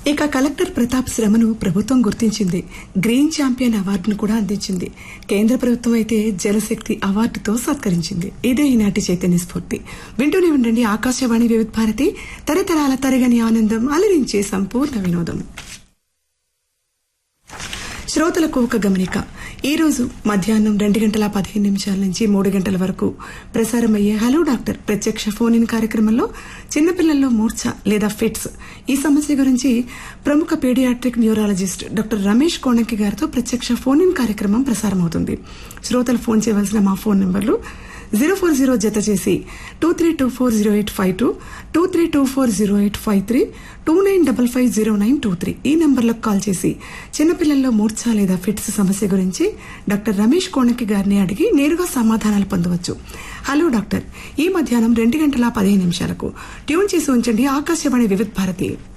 ఇక కలెక్టర్ ప్రతాప్ శ్రమను ప్రభుత్వం గుర్తించింది గ్రీన్ ఛాంపియన్ అవార్డును కూడా అందించింది కేంద్ర ప్రభుత్వం అయితే జలశక్తి అవార్డుతో సత్కరించింది ఇదే ఈనాటి చైతన్య స్ఫూర్తి వింటూనే ఉండండి ఆకాశవాణి వివిధ భారతి తరతరాల తరగని ఆనందం అలరించే సంపూర్ణ వినోదం శ్రోతలకు ఒక గమనిక ఈ రోజు మధ్యాహ్నం రెండు గంటల పదిహేను నిమిషాల నుంచి మూడు గంటల వరకు ప్రసారమయ్యే హలో డాక్టర్ ప్రత్యక్ష ఫోన్ ఇన్ కార్యక్రమంలో చిన్నపిల్లల్లో మూర్ఛ లేదా ఫిట్స్ ఈ సమస్య గురించి ప్రముఖ paediatric neurologist doctor Ramesh Konaki గారితో ప్రత్యక్ష ఫోన్ ఇన్ కార్యక్రమం ప్రసారమవుతుంది శ్రోతలు ఫోన్ చేయవలసిన మా ఫోన్ నంబర్లు జీరో ఫోర్ జీరో జత చేసి two three two four zero eight five two two three two four zero eight five three two nine double five zero nine two three ఈ నంబర్లకు కాల్ చేసి చిన్నపిల్లల్లో మూర్ఛ లేదా ఫిట్స్ సమస్య గురించి డాక్టర్ రమేష్ కోణకి గారిని అడిగి నేరుగా సమాధానాలు పొందవచ్చు హలో డాక్టర్ ఈ మధ్యాహ్నం రెండు గంటల పదిహేను నిమిషాలకు ట్యూన్ చేసి ఉంచండి ఆకాశవాణి వివిధ భారతి